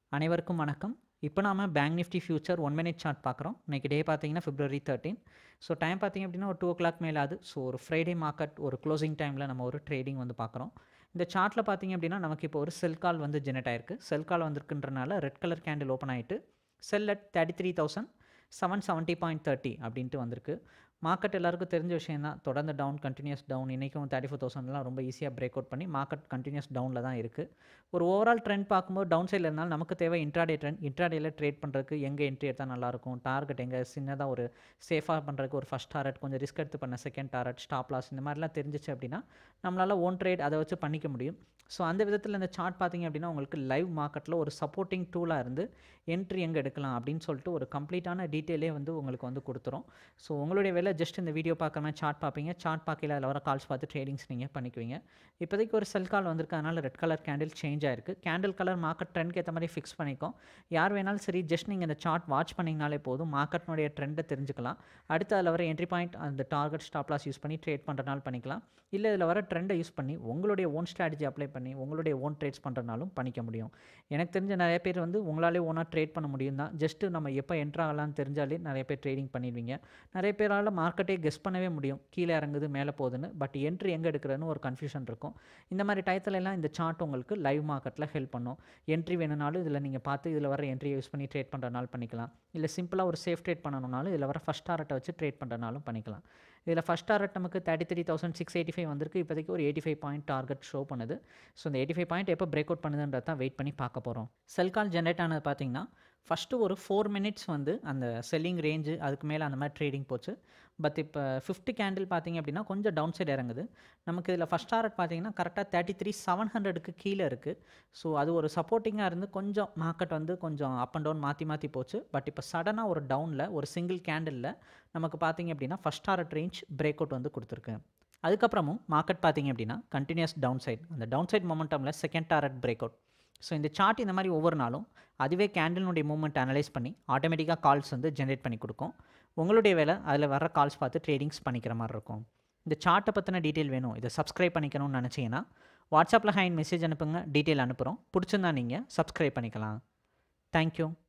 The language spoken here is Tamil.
அனைவருக்கும் வணக்கம் இப்போ நாம bank nifty future one minute chart பார்க்குறோம் இன்னைக்கு டே பார்த்தீங்கன்னா பிப்ரவரி தேர்ட்டின் ஸோ டைம் பார்த்தீங்க அப்படின்னா ஒரு டூ ஓ கிளாக் மேலே ஆகுது ஸோ ஒரு ஃப்ரைடே மார்க்கெட் ஒரு க்ளோசிங் டைமில் நம்ம ஒரு ட்ரேடிங் வந்து பார்க்குறோம் இந்த சார்ட்டில் பார்த்தீங்க அப்படின்னா நமக்கு இப்போ ஒரு செல் கால் வந்து ஜெனரேட் ஆயிருக்கு செல் கால் வந்திருக்குன்றனால ரெட் கலர் கேண்டில் ஓப்பன் ஆகிட்டு sell at thirty three thousand seven seventy point thirty அப்படின்ட்டு வந்திருக்கு மார்க்கெட் எல்லாருக்கும் தெரிஞ்ச விஷயம் தான் தொடர்ந்து டவுன் கண்டினியூஸ் டவுன் இன்றைக்கும் தேர்ட்டி ஃபோர் தௌசண்ட்லாம் ரொம்ப ஈஸியாக பிரேக் அவுட் பண்ணி மார்க்கெட் கண்டினியூஸ் டவுனில் தான் இருக்குது ஒரு ஓவரால் ட்ரெண்ட் பார்க்கும்போது டவுன் சைடில் இருந்தாலும் நமக்கு தேவை இன்ட்ராடே ட்ரெண்ட் இன்ட்ராடேல ட்ரேட் பண்ணுறதுக்கு எங்கே என்ட்ரி எடுத்தால் நல்லாயிருக்கும் டார்கெட் எங்கே சின்னதாக ஒரு சேஃபாக பண்ணுறதுக்கு ஒரு ஃபஸ்ட் டாரட் கொஞ்சம் ரிஸ்க் எடுத்து பண்ண செகண்ட் டாரட் ஸ்டாப் லாஸ் இந்த மாதிரிலாம் தெரிஞ்சிச்சு அப்படின்னா நம்மளால் ஓன் ட்ரேட் அதை வச்சு பண்ணிக்க முடியும் ஸோ அந்த விதத்தில் இந்த சார்ட் பார்த்தீங்க அப்படின்னா உங்களுக்கு லைவ் மார்க்கெட்டில் ஒரு சப்போர்ட்டிங் டூலாக இருந்து என்ட்ரி எங்கே எடுக்கலாம் அப்படின்னு சொல்லிட்டு ஒரு கம்ப்ளீட்டான டீட்டெயிலே வந்து உங்களுக்கு வந்து கொடுத்துரும் ஸோ உங்களுடைய வேலை ஜஸ்ட் இந்த வீடியோ பார்க்காம சார்ட் பார்ப்பீங்க சார்ட் பார்க்கல அதில் வர கால்ஸ் பார்த்து ட்ரேடிங்ஸ் நீங்கள் பண்ணிக்குவீங்க இப்போதைக்கு ஒரு செல் கால் வந்திருக்கு அதனால் ரெட் கலர் கேண்டில் சேஞ்ச் ஆயிருக்கு கேண்டில் கலர் மார்க்கெட் ட்ரெண்ட்க்கு ஏற்ற மாதிரி ஃபிக்ஸ் பண்ணிக்கோ யார் வேணாலும் சரி ஜஸ்ட் நீங்கள் இந்த சார்ட் வாட்ச் பண்ணிங்கனாலே போதும் மார்க்கெட்னுடைய ட்ரெண்டை தெரிஞ்சுக்கலாம் அடுத்து அதில் வர என்ட்ரி பாயிண்ட் அந்த டார்கெட் ஸ்டாப் லாஸ் யூஸ் பண்ணி ட்ரேட் பண்ணுறனாலும் பண்ணிக்கலாம் இல்லை இதில் வர ட்ரெண்டை யூஸ் பண்ணி உங்களுடைய ஓன் ஸ்ட்ராட்டஜி அப்ளை பண்ணி உங்களுடைய ஓன் ட்ரேட்ஸ் பண்ணுறனாலும் பண்ணிக்க முடியும் எனக்கு தெரிஞ்ச நிறைய பேர் வந்து உங்களாலே ஓனாக ட்ரேட் பண்ண முடியும் தான் ஜஸ்ட்டு நம்ம எப்போ என்ட்ரு ஆகலாம்னு தெரிஞ்சாலே நிறைய பேர் ட்ரேடிங் பண்ணிடுவீங்க நிறைய பேரால் மார்க்கெட்டே கெஸ் பண்ணவே முடியும் கீழே இறங்குது மேலே போகுதுன்னு பட் என்ட்ரி எங்கே எடுக்கிறதுன்னு ஒரு கன்ஃபியூஷன் இருக்கும் இந்த மாதிரி டயத்துல எல்லாம் இந்த சார்ட் உங்களுக்கு லைவ் மார்க்கெட்டில் ஹெல்ப் பண்ணும் என்ட்ரி வேணும்னாலும் இதில் நீங்கள் பார்த்து இதில் வர என்ட்ரி யூஸ் பண்ணி ட்ரேட் பண்ணுறனாலும் பண்ணிக்கலாம் இல்லை சிம்பிளாக ஒரு சேஃப் ட்ரேட் பண்ணணும்னாலும் இதில் வர ஃபஸ்ட் டாரட்டை வச்சு ட்ரேட் பண்ணுறனாலும் பண்ணிக்கலாம் இதில் ஃபஸ்ட் டாரட் நமக்கு thirty three thousand six eighty five வந்திருக்கு இப்போதைக்கு ஒரு eighty five point target show பண்ணுது ஸோ இந்த எயிட்டி ஃபைவ் பாயிண்ட் எப்போ பிரேக் அவுட் பண்ணுதுன்றது தான் வெயிட் பண்ணி பார்க்க போகிறோம் செல் கால் ஜென்ரேட் ஆனது பார்த்தீங்கன்னா ஃபஸ்ட்டு ஒரு ஃபோர் மினிட்ஸ் வந்து அந்த செல்லிங் ரேஞ்சு அதுக்கு மேலே அந்த மாதிரி ட்ரேடிங் போச்சு பட் இப்போ ஃபிஃப்டி கேண்டில் பார்த்தீங்க அப்படின்னா கொஞ்சம் டவுன் சைடு இறங்குது நமக்கு இதில் ஃபஸ்ட் டாரட் பார்த்தீங்கன்னா கரெக்டாக தேர்ட்டி த்ரீ செவன் ஹண்ட்ரடுக்கு கீழே இருக்குது ஸோ அது ஒரு சப்போர்ட்டிங்காக இருந்து கொஞ்சம் மார்க்கெட் வந்து கொஞ்சம் அப் அண்ட் டவுன் மாற்றி மாற்றி போச்சு பட் இப்போ சடனாக ஒரு டவுனில் ஒரு சிங்கிள் கேண்டிலில் நமக்கு பார்த்தீங்க அப்படின்னா first target range break out வந்து கொடுத்துருக்கு அதுக்கப்புறமும் மார்க்கெட் பார்த்தீங்க அப்படின்னா கண்டினியூஸ் டவுன் சைட் அந்த டவுன் சைட் மொமெண்டமில் second target break out so இந்த சார்ட் இந்த மாதிரி ஒவ்வொரு நாளும் அதுவே கேண்டிலுடைய மூவ்மெண்ட் அனலைஸ் பண்ணி ஆட்டோமேட்டிக்காக கால்ஸ் வந்து ஜென்ரேட் பண்ணி கொடுக்கும் உங்களுடைய வேலை அதில் வர கால்ஸ் பார்த்து ட்ரேடிங்ஸ் பண்ணிக்கிற மாதிரி இருக்கும் இந்த சார்ட்டை பற்றின டீட்டெயில் வேணும் இதை சப்ஸ்கிரைப் பண்ணிக்கணும்னு நினச்சிங்கன்னா வாட்ஸ்அப்பில் ஹேண்ட் மெசேஜ் அனுப்புங்க டீட்டெயில் அனுப்புகிறோம் பிடிச்சிருந்தா நீங்கள் சப்ஸ்கிரைப் பண்ணிக்கலாம் தேங்க்யூ